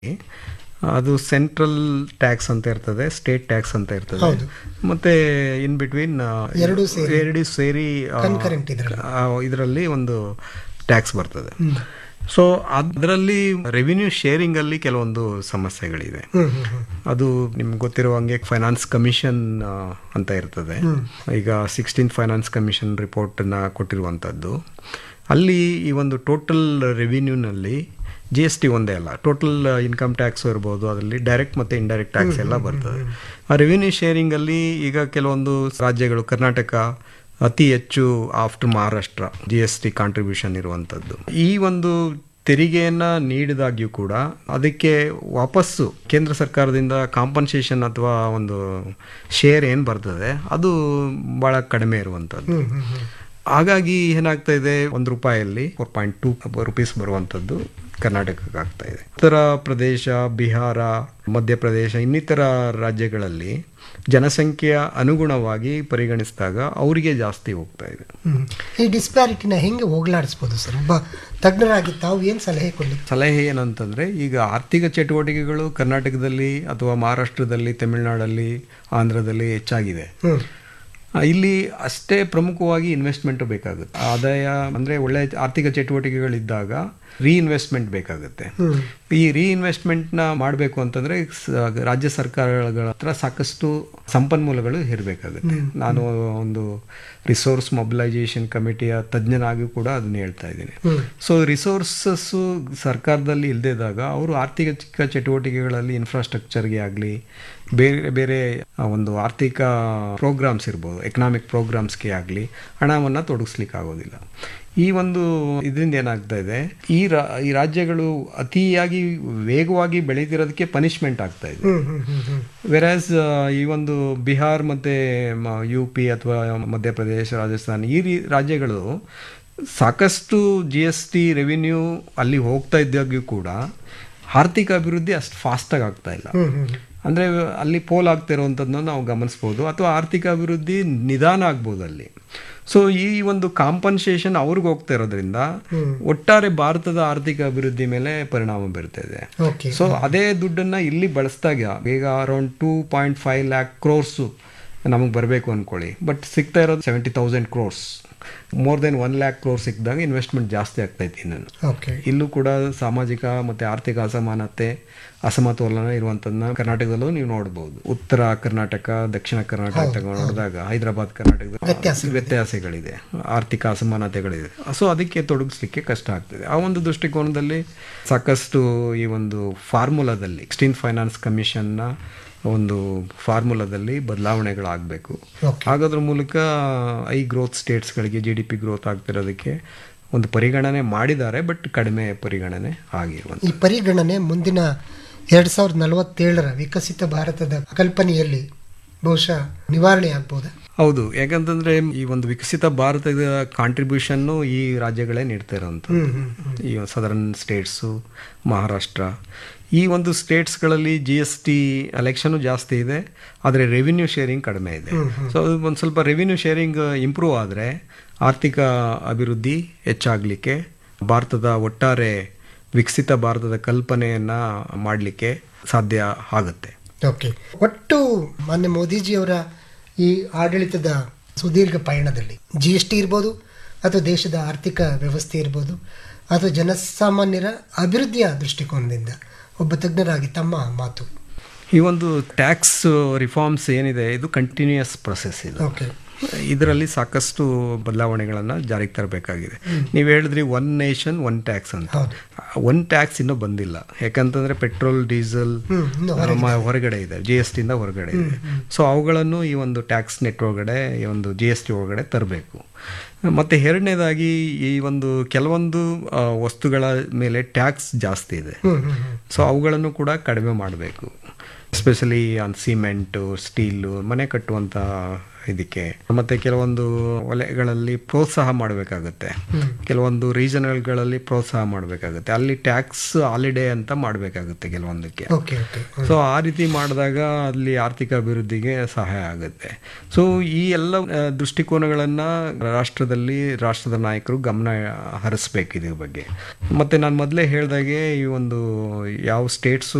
ಅದು central tax ಅಂತ ಇರ್ತದೆ ಸ್ಟೇಟ್ ಟ್ಯಾಕ್ಸ್ ಅಂತ ಇರ್ತದೆ ಹೌದು. ಮತ್ತೆ ಇನ್ ಬಿಟ್ವೀನ್ ಎರಡೂ ಸೇರಿ. ಎರಡು ಸೇರಿ Concurrent ಇದ್ರಲ್ಲಿ. ಇದರಲ್ಲಿ ಒಂದು ಟ್ಯಾಕ್ಸ್ ಬರ್ತದೆ ಸೊ ಅದರಲ್ಲಿ ರೆವಿನ್ಯೂ ಶೇರಿಂಗ್ ಅಲ್ಲಿ ಕೆಲವೊಂದು ಸಮಸ್ಯೆಗಳಿವೆ ಹ್ಮ್ ಹ್ಮ್ ಹ್ಮ್ ಅದು ನಿಮ್ಗೆ ಗೊತ್ತಿರೋ ಹಂಗೆ ಫೈನಾನ್ಸ್ ಕಮಿಷನ್ ಅಂತ ಇರ್ತದೆ ಈಗ ಸಿಕ್ಸ್ಟೀನ್ ಫೈನಾನ್ಸ್ ಕಮಿಷನ್ ರಿಪೋರ್ಟನ್ನ ಕೊಟ್ಟಿರುವಂಥದ್ದು ಅಲ್ಲಿ ಈ ಒಂದು ಟೋಟಲ್ ರೆವಿನ್ಯೂನಲ್ಲಿ ಜಿ ಎಸ್ ಟಿ ಒಂದೇ ಅಲ್ಲ ಟೋಟಲ್ ಇನ್ಕಮ್ ಟ್ಯಾಕ್ಸ್ ಇರ್ಬೋದು ಅದರಲ್ಲಿ ಡೈರೆಕ್ಟ್ ಮತ್ತು ಇಂಡೈರೆಕ್ಟ್ ಟ್ಯಾಕ್ಸ್ ಎಲ್ಲ ಬರ್ತದೆ ಆ ರೆವಿನ್ಯೂ ಶೇರಿಂಗಲ್ಲಿ ಈಗ ಕೆಲವೊಂದು ರಾಜ್ಯಗಳು ಕರ್ನಾಟಕ ಅತಿ ಹೆಚ್ಚು after Maharashtra G S T contribution ಇರುವಂಥದ್ದು ಈ ಒಂದು ತೆರಿಗೆಯನ್ನ ನೀಡಿದಾಗ್ಯೂ ಕೂಡ ಅದಕ್ಕೆ ವಾಪಸ್ಸು ಕೇಂದ್ರ ಸರ್ಕಾರದಿಂದ ಕಾಂಪನ್ಸೇಷನ್ ಅಥವಾ ಒಂದು ಶೇರ್ ಏನು ಬರ್ತದೆ ಅದು ಭಾಳ ಕಡಿಮೆ ಇರುವಂಥದ್ದು ಹ್ಮ್ ಹ್ಮ್ ಹ್ಮ್ ಹಾಗಾಗಿ ಏನಾಗ್ತಾ ಇದೆ ಒಂದು ರೂಪಾಯಲ್ಲಿ ಫೋರ್ ಪಾಯಿಂಟ್ ಟೂ ರುಪೀಸ್ ಬರುವಂಥದ್ದು ಕರ್ನಾಟಕಕ್ಕೆ ಆಗ್ತಾ ಇದೆ ಉತ್ತರ ಪ್ರದೇಶ ಬಿಹಾರ ಮಧ್ಯಪ್ರದೇಶ ಇನ್ನಿತರ ರಾಜ್ಯಗಳಲ್ಲಿ ಜನಸಂಖ್ಯೆಯ ಅನುಗುಣವಾಗಿ ಪರಿಗಣಿಸಿದಾಗ ಅವರಿಗೆ ಜಾಸ್ತಿ ಹೋಗ್ತಾ ಇದೆ ಹ್ಮ್. ಈ ಡಿಸ್ಪ್ಯಾರಿಟಿನ ಹೆಂಗೆ ಹೋಗ್ಲಾಡಿಸ್ಬೋದು ಸರ್ ಒಬ್ಬ ತಜ್ಞರಾಗಿ ತಾವು ಏನು ಸಲಹೆ ಕೊಡ್ಲಿಕ್ಕೆ ಸಲಹೆ ಏನಂತಂದರೆ ಈಗ ಆರ್ಥಿಕ ಚಟುವಟಿಕೆಗಳು ಕರ್ನಾಟಕದಲ್ಲಿ ಅಥವಾ ಮಹಾರಾಷ್ಟ್ರದಲ್ಲಿ ತಮಿಳುನಾಡಲ್ಲಿ ಆಂಧ್ರದಲ್ಲಿ ಹೆಚ್ಚಾಗಿದೆ ಹ್ಮ್ ಆ, ಇಲ್ಲಿ ಅಷ್ಟೇ ಪ್ರಮುಖವಾಗಿ ಇನ್ವೆಸ್ಟ್ಮೆಂಟ್ ಬೇಕಾಗುತ್ತೆ ಆದಾಯ ಅಂದರೆ ಒಳ್ಳೆ ಆರ್ಥಿಕ ಚಟುವಟಿಕೆಗಳಿದ್ದಾಗ ರೀಇನ್ವೆಸ್ಟ್ಮೆಂಟ್ ಬೇಕಾಗುತ್ತೆ ಹ್ಮ್ ಈ ರೀಇನ್ವೆಸ್ಟ್ಮೆಂಟ್ನ ಮಾಡಬೇಕು ಅಂತಂದರೆ ರಾಜ್ಯ ಸರ್ಕಾರಗಳ ಹತ್ರ ಸಾಕಷ್ಟು ಸಂಪನ್ಮೂಲಗಳು ಇರಬೇಕಾಗುತ್ತೆ ನಾನು ಒಂದು ರಿಸೋರ್ಸ್ ಮೊಬಿಲೈಸೇಷನ್ ಕಮಿಟಿಯ ತಜ್ಞನಾಗಿ ಕೂಡ ಅದನ್ನ ಹೇಳ್ತಾ ಇದ್ದೀನಿ ಹ್ಮ್ ಸೊ ರಿಸೋರ್ಸಸ್ಸು ಸರ್ಕಾರದಲ್ಲಿ ಇಲ್ಲದಿದ್ದಾಗ ಅವರು ಆರ್ಥಿಕ ಚಿಕ್ಕ ಚಟುವಟಿಕೆಗಳಲ್ಲಿ ಇನ್ಫ್ರಾಸ್ಟ್ರಕ್ಚರ್ಗೆ ಆಗಲಿ ಬೇರೆ ಬೇರೆ ಆ, ಒಂದು ಆರ್ಥಿಕ ಪ್ರೋಗ್ರಾಮ್ಸ್ ಇರ್ಬೋದು ಎಕನಾಮಿಕ್ ಪ್ರೋಗ್ರಾಮ್ಸ್ಗೆ ಆಗಲಿ ಹಣವನ್ನು ತೊಡಗಿಸ್ಲಿಕ್ಕೆ ಆಗೋದಿಲ್ಲ ಈ ಒಂದು ಇದರಿಂದ ಏನಾಗ್ತಾ ಇದೆ ಈ ರಾ ಈ ರಾಜ್ಯಗಳು ಅತಿಯಾಗಿ ವೇಗವಾಗಿ ಬೆಳೀತಿರೋದಕ್ಕೆ ಪನಿಷ್ಮೆಂಟ್ ಆಗ್ತಾ ಇದೆ ಹ್ಮ್ ಹ್ಮ್ ಹ್ಮ್ ಹ್ಮ್ ವೆರಾಸ್ ಈ ಒಂದು ಬಿಹಾರ್ ಮತ್ತು ಯು ಪಿ ಅಥವಾ ಮಧ್ಯಪ್ರದೇಶ ರಾಜಸ್ಥಾನ ಈ ರೀ ರಾಜ್ಯಗಳು ಸಾಕಷ್ಟು ಜಿ ಎಸ್ ಟಿ ರೆವಿನ್ಯೂ ಅಲ್ಲಿ ಹೋಗ್ತಾ ಇದ್ದಾಗ್ಯೂ ಕೂಡ ಆರ್ಥಿಕ ಅಭಿವೃದ್ಧಿ ಅಷ್ಟು ಫಾಸ್ಟಾಗಿ ಆಗ್ತಾ ಇಲ್ಲ ಹ್ಮ್ ಹ್ಮ್ ಅಂದರೆ ಅಲ್ಲಿ ಪೋಲ್ ಆಗ್ತಿರೋವಂಥದ್ದನ್ನ ನಾವು ಗಮನಿಸ್ಬೋದು ಅಥವಾ ಆರ್ಥಿಕ ಅಭಿವೃದ್ಧಿ ನಿಧಾನ ಆಗ್ಬೋದು ಅಲ್ಲಿ ಸೊ ಈ ಒಂದು ಕಾಂಪನ್ಸೇಷನ್ ಅವ್ರಿಗೆ ಹೋಗ್ತಾ ಇರೋದ್ರಿಂದ ಒಟ್ಟಾರೆ ಭಾರತದ ಆರ್ಥಿಕ ಅಭಿವೃದ್ಧಿ ಮೇಲೆ ಪರಿಣಾಮ ಬೀರ್ತಾ ಇದೆ ಓಕೆ ಸೊ ಅದೇ ದುಡ್ಡನ್ನ ಇಲ್ಲಿ ಬಳಸಿದಾಗ ಈಗ around two point five lakh crores ನಮಗೆ ಬರಬೇಕು ಅಂದ್ಕೊಳ್ಳಿ ಬಟ್ ಸಿಗ್ತಾ ಇರೋದು seventy thousand crores more than one lakh crore ಸಿಕ್ಕಿದಾಗ ಇನ್ವೆಸ್ಟ್ಮೆಂಟ್ ಜಾಸ್ತಿ ಆಗ್ತೈತಿ ಇನ್ನು ಓಕೆ ಇಲ್ಲೂ ಕೂಡ ಸಾಮಾಜಿಕ ಮತ್ತು ಆರ್ಥಿಕ ಅಸಮಾನತೆ ಅಸಮತೋಲನ ಇರುವಂಥದ್ದನ್ನ ಕರ್ನಾಟಕದಲ್ಲೂ ನೀವು ನೋಡ್ಬೋದು ಉತ್ತರ ಕರ್ನಾಟಕ ದಕ್ಷಿಣ ಕರ್ನಾಟಕ ತಗೊಂಡು ನೋಡಿದಾಗ ಹೈದರಾಬಾದ್ ಕರ್ನಾಟಕದ ವ್ಯತ್ಯಾಸ ವ್ಯತ್ಯಾಸಗಳಿದೆ ಆರ್ಥಿಕ ಅಸಮಾನತೆಗಳಿದೆ ಸೊ ಅದಕ್ಕೆ ತೊಡಗಿಸ್ಲಿಕ್ಕೆ ಕಷ್ಟ ಆಗ್ತದೆ ಆ ಒಂದು ದೃಷ್ಟಿಕೋನದಲ್ಲಿ ಸಾಕಷ್ಟು ಈ ಒಂದು ಫಾರ್ಮುಲಾದಲ್ಲಿ ಸಿಕ್ಸ್ಟೀನ್ ಫೈನಾನ್ಸ್ ಕಮಿಷನ್ನ ಒಂದು ಫಾರ್ಮುಲಾದಲ್ಲಿ ಬದಲಾವಣೆಗಳಾಗಬೇಕು ಓಕೆ ಆಗೋದ್ರ ಮೂಲಕ ಐ ಗ್ರೋತ್ ಸ್ಟೇಟ್ಸ್ಗಳಿಗೆ ಜಿ ಡಿ ಪಿ ಗ್ರೋತ್ ಆಗ್ತಿರೋದಕ್ಕೆ ಒಂದು ಪರಿಗಣನೆ ಮಾಡಿದ್ದಾರೆ ಬಟ್ ಕಡಿಮೆ ಪರಿಗಣನೆ ಆಗಿರುವಂಥ ಈ ಪರಿಗಣನೆ ಮುಂದಿನ ಎರಡ್ ಸಾವಿರದ ನಲವತ್ತೇಳರ ವಿಕಸಿತ ಭಾರತದ ಕಲ್ಪನೆಯಲ್ಲಿ ಬಹುಶಃ ನಿವಾರಣೆ ಆಗ್ಬೋದಾ ಹೌದು ಯಾಕಂತಂದ್ರೆ ಈ ಒಂದು ವಿಕಸಿತ ಭಾರತದ ಕಾಂಟ್ರಿಬ್ಯೂಷನ್ನು ಈ ರಾಜ್ಯಗಳೇ ನೀಡ್ತಾ ಇರೋವಂಥದ್ದು ಹ್ಮ್ ಹ್ಮ್ ಈ ಸದರ್ನ್ ಸ್ಟೇಟ್ಸು ಮಹಾರಾಷ್ಟ್ರ ಈ ಒಂದು ಸ್ಟೇಟ್ಸ್ಗಳಲ್ಲಿ ಜಿ ಎಸ್ ಟಿ ಅಲೆಕ್ಷನು ಜಾಸ್ತಿ ಇದೆ ಆದರೆ ರೆವಿನ್ಯೂ ಶೇರಿಂಗ್ ಕಡಿಮೆ ಇದೆ ಸೊ ಅದು ಒಂದು ಸ್ವಲ್ಪ ರೆವಿನ್ಯೂ ಶೇರಿಂಗ್ ಇಂಪ್ರೂವ್ ಆದರೆ ಆರ್ಥಿಕ ಅಭಿವೃದ್ಧಿ ಹೆಚ್ಚಾಗಲಿಕ್ಕೆ ಭಾರತದ ಒಟ್ಟಾರೆ ವಿಕಸಿತ ಭಾರತದ ಕಲ್ಪನೆಯನ್ನು ಮಾಡಲಿಕ್ಕೆ ಸಾಧ್ಯ ಆಗುತ್ತೆ ಓಕೆ ಒಟ್ಟು ಮಾನ್ಯ ಮೋದಿಜಿಯವರ ಈ ಆಡಳಿತದ ಸುದೀರ್ಘ ಪಯಣದಲ್ಲಿ ಜಿ ಎಸ್ ಟಿ ಇರ್ಬೋದು ಅಥವಾ ದೇಶದ ಆರ್ಥಿಕ ವ್ಯವಸ್ಥೆ ಇರ್ಬೋದು ಅಥವಾ ಜನಸಾಮಾನ್ಯರ ಅಭಿವೃದ್ಧಿಯ ದೃಷ್ಟಿಕೋನದಿಂದ ಒಬ್ಬ ತಜ್ಞರಾಗಿ ತಮ್ಮ ಮಾತು ಈ ಒಂದು ಟ್ಯಾಕ್ಸ್ ರಿಫಾರ್ಮ್ಸ್ ಏನಿದೆ ಇದು ಕಂಟಿನ್ಯೂಯಸ್ ಪ್ರೊಸೆಸ್ ಇದು ಓಕೆ ಇದರಲ್ಲಿ ಸಾಕಷ್ಟು ಬದಲಾವಣೆಗಳನ್ನು ಜಾರಿಗೆ ತರಬೇಕಾಗಿದೆ ನೀವು ಹೇಳಿದ್ರಿ ಒನ್ ನೇಷನ್ ಒನ್ ಟ್ಯಾಕ್ಸ್ ಅಂತ ಹೌದು ಒನ್ ಟ್ಯಾಕ್ಸ್ ಇನ್ನೂ ಬಂದಿಲ್ಲ ಯಾಕಂತಂದ್ರೆ ಪೆಟ್ರೋಲ್ ಡೀಸೆಲ್ ಹ್ಮ್ ಇನ್ನು ಮ- ಹೊರಗಡೆ ಇದೆ ಜಿ ಎಸ್ ಟಿಯಿಂದ ಹೊರಗಡೆ ಇದೆ ಸೊ ಅವುಗಳನ್ನು ಈ ಒಂದು ಟ್ಯಾಕ್ಸ್ ನೆಟ್ ಒಳಗಡೆ ಈ ಒಂದು ಜಿ ಎಸ್ ಟಿ ಒಳಗಡೆ ತರಬೇಕು ಮತ್ತು ಎರಡನೇದಾಗಿ ಈ ಒಂದು ಕೆಲವೊಂದು ಆ, ವಸ್ತುಗಳ ಮೇಲೆ ಟ್ಯಾಕ್ಸ್ ಜಾಸ್ತಿ ಇದೆ ಹ್ಮ್ ಹ್ಮ್ ಹ್ಮ್ ಸೊ ಅವುಗಳನ್ನು ಕೂಡ ಕಡಿಮೆ ಮಾಡಬೇಕು ಎಸ್ಪೆಷಲಿ ಆನ್ ಸಿಮೆಂಟು ಸ್ಟೀಲು ಮನೆ ಕಟ್ಟುವಂಥ ಇದಕ್ಕೆ ಮತ್ತೆ ಕೆಲವೊಂದು ವಲಯಗಳಲ್ಲಿ ಪ್ರೋತ್ಸಾಹ ಮಾಡಬೇಕಾಗುತ್ತೆ ಕೆಲವೊಂದು ರೀಜನಲ್ಗಳಲ್ಲಿ ಪ್ರೋತ್ಸಾಹ ಮಾಡಬೇಕಾಗುತ್ತೆ ಅಲ್ಲಿ ಟ್ಯಾಕ್ಸ್ ಹಾಲಿಡೇ ಅಂತ ಮಾಡಬೇಕಾಗುತ್ತೆ ಕೆಲವೊಂದಕ್ಕೆ ಓಕೆ ಓಕೆ ಸೊ ಆ ರೀತಿ ಮಾಡಿದಾಗ ಅಲ್ಲಿ ಆರ್ಥಿಕ ಅಭಿವೃದ್ಧಿಗೆ ಸಹಾಯ ಆಗುತ್ತೆ ಸೊ ಈ ಎಲ್ಲ ಆ, ದೃಷ್ಟಿಕೋನಗಳನ್ನು ರಾಷ್ಟ್ರದಲ್ಲಿ ರಾಷ್ಟ್ರದ ನಾಯಕರು ಗಮನ ಹರಿಸ್ಬೇಕು ಇದ್ರ ಬಗ್ಗೆ ಮತ್ತೆ ನಾನು ಮೊದಲೇ ಹೇಳ್ದಾಗೆ ಈ ಒಂದು ಯಾವ ಸ್ಟೇಟ್ಸು